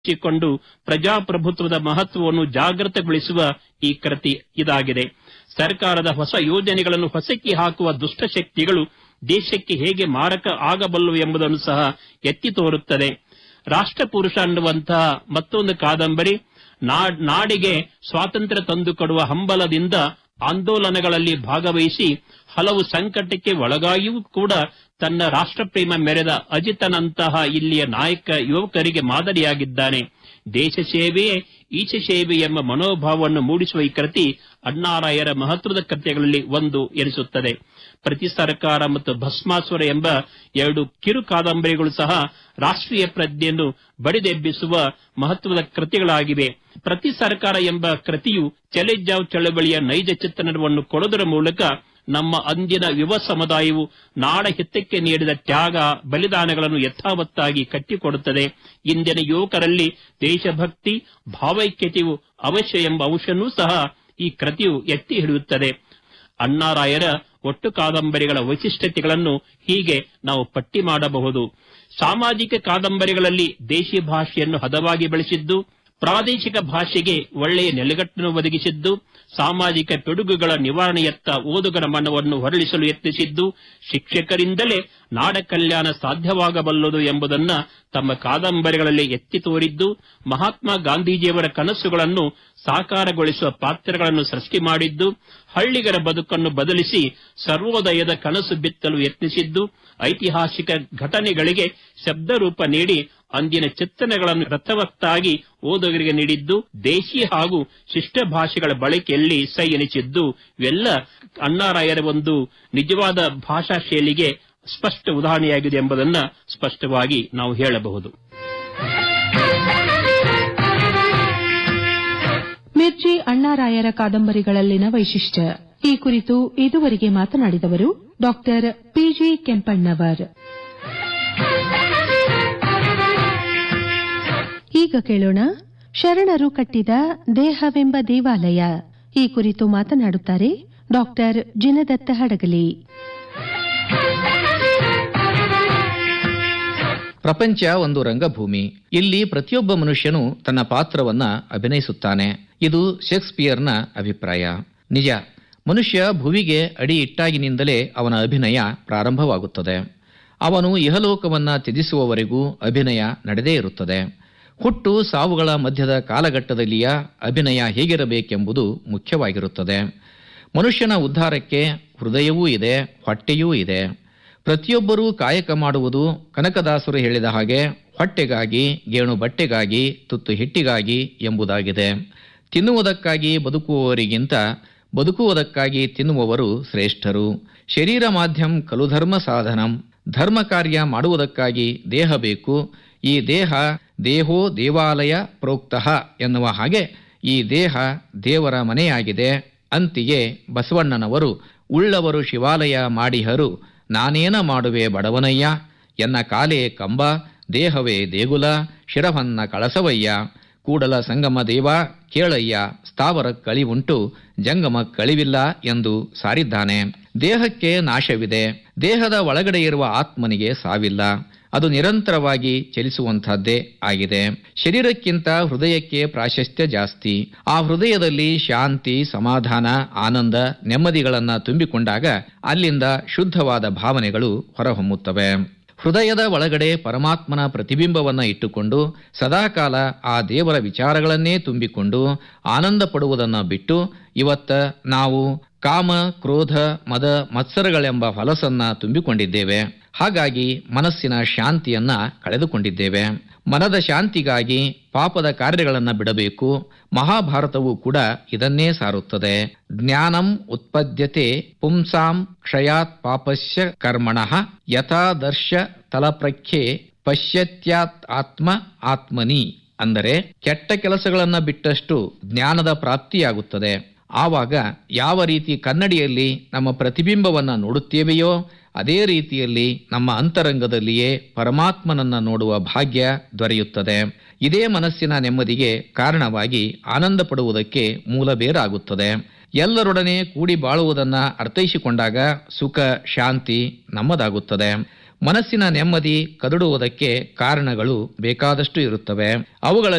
ಕೊಂಡು ಪ್ರಜಾಪ್ರಭುತ್ವದ ಮಹತ್ವವನ್ನು ಜಾಗೃತಗೊಳಿಸುವ ಈ ಕೃತಿ ಇದಾಗಿದೆ ಸರ್ಕಾರದ ಹೊಸ ಯೋಜನೆಗಳನ್ನು ಹೊಸಕಿ ಹಾಕುವ ದುಷ್ಟಶಕ್ತಿಗಳು ದೇಶಕ್ಕೆ ಹೇಗೆ ಮಾರಕ ಆಗಬಲ್ಲವು ಎಂಬುದನ್ನು ಸಹ ಎತ್ತಿ ತೋರುತ್ತದೆ ರಾಷ್ಟ್ರಪುರುಷ ಅನ್ನುವಂತಹ ಮತ್ತೊಂದು ಕಾದಂಬರಿ ನಾ- ನಾಡಿಗೆ ಸ್ವಾತಂತ್ರ್ಯ ತಂದುಕೊಡುವ ಹಂಬಲದಿಂದ ಆಂದೋಲನಗಳಲ್ಲಿ ಭಾಗವಹಿಸಿ ಹಲವು ಸಂಕಟಕ್ಕೆ ಒಳಗಾಗಿಯೂ ಕೂಡ ತನ್ನ ರಾಷ್ಟ್ರಪ್ರೇಮ ಮೆರೆದ ಅಜಿತನಂತಹ ಇಲ್ಲಿಯ ನಾಯಕ ಯುವಕರಿಗೆ ಮಾದರಿಯಾಗಿದ್ದಾನೆ ದೇಶ ಸೇವೆಯೇ ಈಚ ಸೇವೆ ಎಂಬ ಮನೋಭಾವವನ್ನು ಮೂಡಿಸುವ ಈ ಕೃತಿ ಅಣ್ಣಾರಾಯರ ಮಹತ್ವದ ಕೃತ್ಯಗಳಲ್ಲಿ ಒಂದು ಎನಿಸುತ್ತದೆ ಪ್ರತಿ ಸರ್ಕಾರ ಮತ್ತು ಭಸ್ಮಾಸುರ ಎಂಬ ಎರಡು ಕಿರು ಕಾದಂಬರಿಗಳು ಸಹ ರಾಷ್ಟ್ರೀಯ ಪ್ರಜ್ಞೆಯನ್ನು ಬಡಿದೆಬ್ಬಿಸುವ ಮಹತ್ವದ ಕೃತಿಗಳಾಗಿವೆ ಪ್ರತಿ ಸರ್ಕಾರ ಎಂಬ ಕೃತಿಯು ಚಲೆಜಾವ್ ಚಳವಳಿಯ ನೈಜ ಚಿತ್ರಣವನ್ನು ಕೊಡುವುದರ ಮೂಲಕ ನಮ್ಮ ಅಂದಿನ ಯುವ ಸಮುದಾಯವು ನಾಡ ಹಿತಕ್ಕೆ ನೀಡಿದ ತ್ಯಾಗ ಬಲಿದಾನಗಳನ್ನು ಯಥಾವತ್ತಾಗಿ ಕಟ್ಟಿಕೊಡುತ್ತದೆ ಇಂದಿನ ಯುವಕರಲ್ಲಿ ದೇಶಭಕ್ತಿ ಭಾವೈಕ್ಯತೆಯು ಅವಶ್ಯ ಎಂಬ ಅಂಶವನ್ನೂ ಸಹ ಈ ಕೃತಿಯು ಎತ್ತಿ ಹಿಡಿಯುತ್ತದೆ ಅಣ್ಣಾರಾಯರ ಒಟ್ಟು ಕಾದಂಬರಿಗಳ ವೈಶಿಷ್ಟ್ಯತೆಗಳನ್ನು ಹೀಗೆ ನಾವು ಪಟ್ಟಿ ಮಾಡಬಹುದು ಸಾಮಾಜಿಕ ಕಾದಂಬರಿಗಳಲ್ಲಿ ದೇಶಿ ಭಾಷೆಯನ್ನು ಹದವಾಗಿ ಬೆಳೆಸಿದ್ದು ಪ್ರಾದೇಶಿಕ ಭಾಷೆಗೆ ಒಳ್ಳೆಯ ನೆಲೆಗಟ್ಟನ್ನು ಒದಗಿಸಿದ್ದು ಸಾಮಾಜಿಕ ಪಿಡುಗುಗಳ ನಿವಾರಣೆಯತ್ತ ಓದುಗರ ಮನವನ್ನು ಹೊರಳಿಸಲು ಯತ್ನಿಸಿದ್ದು ಶಿಕ್ಷಕರಿಂದಲೇ ನಾಡ ಕಲ್ಯಾಣ ಸಾಧ್ಯವಾಗಬಲ್ಲದು ಎಂಬುದನ್ನ ತಮ್ಮ ಕಾದಂಬರಿಗಳಲ್ಲಿ ಎತ್ತಿ ತೋರಿದ್ದು ಮಹಾತ್ಮ ಗಾಂಧೀಜಿಯವರ ಕನಸುಗಳನ್ನು ಸಾಕಾರಗೊಳಿಸುವ ಪಾತ್ರಗಳನ್ನು ಸೃಷ್ಟಿ ಮಾಡಿದ್ದು ಹಳ್ಳಿಗರ ಬದುಕನ್ನು ಬದಲಿಸಿ ಸರ್ವೋದಯದ ಕನಸು ಬಿತ್ತಲು ಯತ್ನಿಸಿದ್ದು ಐತಿಹಾಸಿಕ ಘಟನೆಗಳಿಗೆ ಶಬ್ದರೂಪ ನೀಡಿ ಅಂದಿನ ಚಿತ್ರಣಗಳನ್ನು ರಥವತ್ತಾಗಿ ಓದುಗರಿಗೆ ನೀಡಿದ್ದು ದೇಶಿ ಹಾಗೂ ಶಿಷ್ಟ ಭಾಷೆಗಳ ಬಳಕೆಯಲ್ಲಿ ಸೈ ಎನಿಸಿದ್ದು ಇವೆಲ್ಲ ಅಣ್ಣಾರಾಯರ ಒಂದು ನಿಜವಾದ ಭಾಷಾ ಶೈಲಿಗೆ ಸ್ಪಷ್ಟ ಉದಾಹರಣೆಯಾಗಿದೆ ಎಂಬುದನ್ನ ಸ್ಪಷ್ಟವಾಗಿ ನಾವು ಹೇಳಬಹುದು ಮಿರ್ಜಿ ಅಣ್ಣಾರಾಯರ ಕಾದಂಬರಿಗಳಲ್ಲಿನ ವೈಶಿಷ್ಟ್ಯ ಈ ಕುರಿತು ಇದುವರೆಗೆ ಮಾತನಾಡಿದವರು ಡಾಕ್ಟರ್ ಪಿಜಿ ಕೆಂಪಣ್ಣವರ್ ಈಗ ಕೇಳೋಣ ಶರಣರು ಕಟ್ಟಿದ ದೇಹವೆಂಬ ದೇವಾಲಯ ಈ ಕುರಿತು ಮಾತನಾಡುತ್ತಾರೆ ಡಾಕ್ಟರ್ ಜಿನದತ್ತ ಹಡಗಲಿ ಪ್ರಪಂಚ ಒಂದು ರಂಗಭೂಮಿ ಇಲ್ಲಿ ಪ್ರತಿಯೊಬ್ಬ ಮನುಷ್ಯನು ತನ್ನ ಪಾತ್ರವನ್ನ ಅಭಿನಯಿಸುತ್ತಾನೆ ಇದು ಶೇಕ್ಸ್ಪಿಯರ್ನ ಅಭಿಪ್ರಾಯ ನಿಜ ಮನುಷ್ಯ ಭುವಿಗೆ ಅಡಿ ಇಟ್ಟಾಗಿನಿಂದಲೇ ಅವನ ಅಭಿನಯ ಪ್ರಾರಂಭವಾಗುತ್ತದೆ ಅವನು ಇಹಲೋಕವನ್ನ ತ್ಯಜಿಸುವವರೆಗೂ ಅಭಿನಯ ನಡೆದೇ ಇರುತ್ತದೆ ಹುಟ್ಟು ಸಾವುಗಳ ಮಧ್ಯದ ಕಾಲಘಟ್ಟದಲ್ಲಿಯ ಅಭಿನಯ ಹೇಗಿರಬೇಕೆಂಬುದು ಮುಖ್ಯವಾಗಿರುತ್ತದೆ ಮನುಷ್ಯನ ಉದ್ಧಾರಕ್ಕೆ ಹೃದಯವೂ ಇದೆ ಹೊಟ್ಟೆಯೂ ಇದೆ ಪ್ರತಿಯೊಬ್ಬರೂ ಕಾಯಕ ಮಾಡುವುದು ಕನಕದಾಸರು ಹೇಳಿದ ಹಾಗೆ ಹೊಟ್ಟೆಗಾಗಿ ಗೇಣು ಬಟ್ಟೆಗಾಗಿ ತುತ್ತು ಹಿಟ್ಟಿಗಾಗಿ ಎಂಬುದಾಗಿದೆ ತಿನ್ನುವುದಕ್ಕಾಗಿ ಬದುಕುವವರಿಗಿಂತ ಬದುಕುವುದಕ್ಕಾಗಿ ತಿನ್ನುವವರು ಶ್ರೇಷ್ಠರು ಶರೀರ ಮಾಧ್ಯಮ ಕಲು ಧರ್ಮ ಸಾಧನಂ ಧರ್ಮ ಕಾರ್ಯ ಮಾಡುವುದಕ್ಕಾಗಿ ದೇಹ ಬೇಕು ಈ ದೇಹ ದೇಹೋ ದೇವಾಲಯ ಪ್ರೋಕ್ತಃ ಎನ್ನುವ ಹಾಗೆ ಈ ದೇಹ ದೇವರ ಮನೆಯಾಗಿದೆ ಅಂತಿಯೇ ಬಸವಣ್ಣನವರು ಉಳ್ಳವರು ಶಿವಾಲಯ ಮಾಡಿಹರು ನಾನೇನ ಮಾಡುವೆ ಬಡವನಯ್ಯ ಎನ್ನ ಕಾಲೇ ಕಂಬ ದೇಹವೇ ದೇಗುಲ ಶಿರವನ್ನ ಕಳಸವಯ್ಯ ಕೂಡಲ ಸಂಗಮ ದೇವ ಕೇಳಯ್ಯ ಸ್ಥಾವರ ಕಳಿವುಂಟು ಜಂಗಮ ಕಳಿವಿಲ್ಲ ಎಂದು ಸಾರಿದ್ದಾನೆ ದೇಹಕ್ಕೆ ನಾಶವಿದೆ ದೇಹದ ಒಳಗಡೆ ಇರುವ ಆತ್ಮನಿಗೆ ಸಾವಿಲ್ಲ ಅದು ನಿರಂತರವಾಗಿ ಚಲಿಸುವಂತಹದ್ದೇ ಆಗಿದೆ ಶರೀರಕ್ಕಿಂತ ಹೃದಯಕ್ಕೆ ಪ್ರಾಶಸ್ತ್ಯ ಜಾಸ್ತಿ ಆ ಹೃದಯದಲ್ಲಿ ಶಾಂತಿ ಸಮಾಧಾನ ಆನಂದ ನೆಮ್ಮದಿಗಳನ್ನ ತುಂಬಿಕೊಂಡಾಗ ಅಲ್ಲಿಂದ ಶುದ್ಧವಾದ ಭಾವನೆಗಳು ಹೊರಹೊಮ್ಮುತ್ತವೆ ಹೃದಯದ ಒಳಗಡೆ ಪರಮಾತ್ಮನ ಪ್ರತಿಬಿಂಬವನ್ನ ಇಟ್ಟುಕೊಂಡು ಸದಾಕಾಲ ಆ ದೇವರ ವಿಚಾರಗಳನ್ನೇ ತುಂಬಿಕೊಂಡು ಆನಂದ ಪಡುವುದನ್ನ ಬಿಟ್ಟು ಇವತ್ತ ನಾವು ಕಾಮ ಕ್ರೋಧ ಮದ ಮತ್ಸರಗಳೆಂಬ ಹೊಲಸನ್ನ ತುಂಬಿಕೊಂಡಿದ್ದೇವೆ ಹಾಗಾಗಿ ಮನಸ್ಸಿನ ಶಾಂತಿಯನ್ನ ಕಳೆದುಕೊಂಡಿದ್ದೇವೆ ಮನದ ಶಾಂತಿಗಾಗಿ ಪಾಪದ ಕಾರ್ಯಗಳನ್ನು ಬಿಡಬೇಕು ಮಹಾಭಾರತವು ಕೂಡ ಇದನ್ನೇ ಸಾರುತ್ತದೆ ಜ್ಞಾನಂ ಉತ್ಪದ್ಯತೆ ಪುಂಸಾಂ ಕ್ಷಯಾತ್ ಪಾಪಸ್ಯ ಕರ್ಮಣಃ ಯಥಾದರ್ಶ ತಲಪ್ರಖ್ಯೆ ಪಶ್ಯತ್ಯಾತ್ ಆತ್ಮ ಆತ್ಮನಿ ಅಂದರೆ ಕೆಟ್ಟ ಕೆಲಸಗಳನ್ನ ಬಿಟ್ಟಷ್ಟು ಜ್ಞಾನದ ಪ್ರಾಪ್ತಿಯಾಗುತ್ತದೆ ಆವಾಗ ಯಾವ ರೀತಿ ಕನ್ನಡಿಯಲ್ಲಿ ನಮ್ಮ ಪ್ರತಿಬಿಂಬವನ್ನ ನೋಡುತ್ತೇವೆಯೋ ಅದೇ ರೀತಿಯಲ್ಲಿ ನಮ್ಮ ಅಂತರಂಗದಲ್ಲಿಯೇ ಪರಮಾತ್ಮನನ್ನ ನೋಡುವ ಭಾಗ್ಯ ದೊರೆಯುತ್ತದೆ ಇದೇ ಮನಸ್ಸಿನ ನೆಮ್ಮದಿಗೆ ಕಾರಣವಾಗಿ ಆನಂದ ಪಡುವುದಕ್ಕೆ ಮೂಲ ಬೇರಾಗುತ್ತದೆ ಎಲ್ಲರೊಡನೆ ಕೂಡಿ ಬಾಳುವುದನ್ನ ಅರ್ಥೈಸಿಕೊಂಡಾಗ ಸುಖ ಶಾಂತಿ ನಮ್ಮದಾಗುತ್ತದೆ ಮನಸ್ಸಿನ ನೆಮ್ಮದಿ ಕದಡುವುದಕ್ಕೆ ಕಾರಣಗಳು ಬೇಕಾದಷ್ಟು ಇರುತ್ತವೆ ಅವುಗಳ